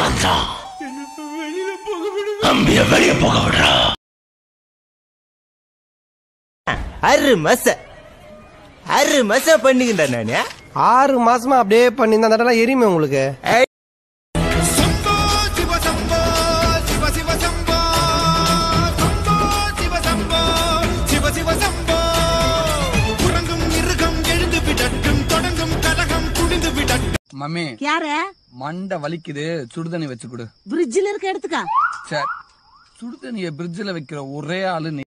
நான் தான் அம்பிய வெளியே போக விடுறா அரு மச அரு மச பண்ணிக்கிட்டா நானு ஆறு மாசமா அப்படியே பண்ணி இந்த தடவை எரியுமே உங்களுக்கு மம்மி யாரு மண்டை வலிக்குது சுடுதண்ணி வச்சு கொடு பிரிட்ஜில் இருக்க எடுத்துக்கா சரி சுடுதண்ணிய பிரிட்ஜில் வைக்கிற ஒரே ஆளு நீ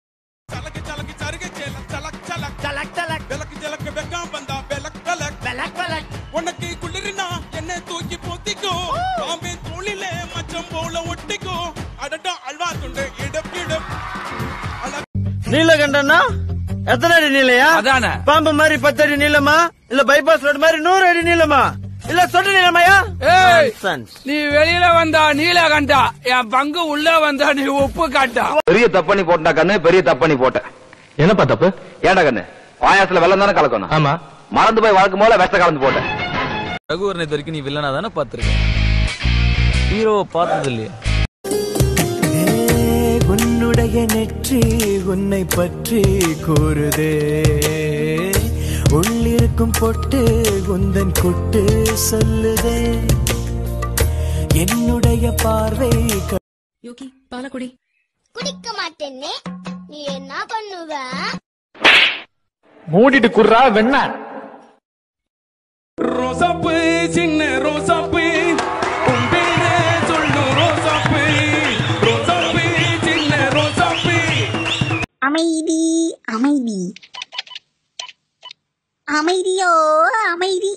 உனக்கு குளிரினா என்ன தூக்கி போத்திக்கோ பாம்பே தோளிலே மச்சம் போல ஒட்டிக்கோ அடடா அல்வா துண்டு இடம் இடம் நீலகண்டனா எத்தனை அடி நீளையா அதானே பாம்பு மாதிரி பத்து அடி நீளமா இல்ல பைபாஸ் ரோடு மாதிரி நூறு அடி நீளமா இல்ல சொட்டு நீளமாயா ஏய் Nonsense. நீ வெளியில வந்தா நீலகண்டா என் பங்கு உள்ள வந்தா நீ உப்பு காட்டா பெரிய தப்பண்ணி போட்டா கண்ணு பெரிய தப்பண்ணி போட்டேன் என்னப்பா தப்பு ஏண்டா கண்ணு பாயாசத்துல வெள்ளம் தானே கலக்கணும் ஆமா மறந்து போய் வழக்கம் போல விஷ கலந்து போட்டேன் ரகுவரன் இது வரைக்கும் நீ வில்லனா தானே பாத்துருக்க ஹீரோவை பார்த்தது இல்லையா உன்னுடைய நெற்றி உன்னை பற்றி கூறுதே உள்ளிருக்கும் பொட்டு உந்தன் குட்டு சொல்லுதே என்னுடைய பார்வை யோகி பாலக்குடி குடிக்க மாட்டேன்னு நீ என்ன பண்ணுவ மூடிட்டு குர்றா வெண்ண ரோசாப்பு சின்ன ரோசாப்பு உன் பேரே சொல்லு ரோசாப்பு ரோசாப்பு சின்ன ரோசாப்பு அமைதி அமைதி அமைதியோ அமைதி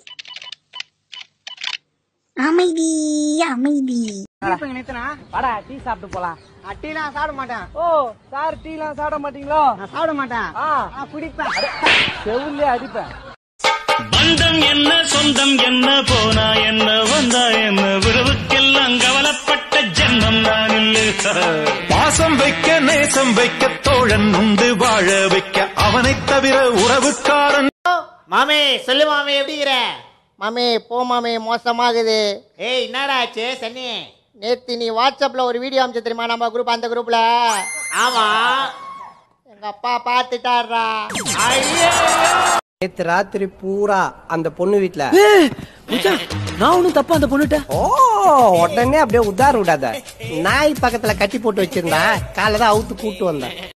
அமைதி அமைதி வாடா டீ சாப்பிட்டு போலாம் டீலாம் சாப்பிட மாட்டேன் ஓ சார் டீலாம் சாப்பிட மாட்டீங்களோ நான் சாப்பிட மாட்டேன் ஆ குடிப்பேன் செவுலே அடிப்பேன் பந்தம் என்ன சொந்தம் என்ன போனா என்ன வந்தா என்ன விரவுக்கெல்லாம் கவலைப்பட்ட ஜென்மம் நான் இல்லை பாசம் வைக்க நேசம் வைக்க தோழன் உண்டு வாழ வைக்க அவனைத் தவிர உறவுக்காரன் மாமே சொல்லு மாமே எப்படிங்கிற மாமே போ மாமே மோசமாகுது ஏய் என்னடா ஆச்சு சன்னி நேத்து நீ வாட்ஸ்அப்ல ஒரு வீடியோ அனுப்பிச்சு தெரியுமா நம்ம குரூப் அந்த குரூப்ல ஆமா எங்க அப்பா பாத்துட்டாரா நேத்து ராத்திரி பூரா அந்த பொண்ணு வீட்ல நான் ஒண்ணும் தப்பா அந்த பொண்ணுட்ட ஓ உடனே அப்படியே உதார விடாத நாய் பக்கத்துல கட்டி போட்டு வச்சிருந்தா காலைல தான் அவுத்து கூட்டு வந்தேன்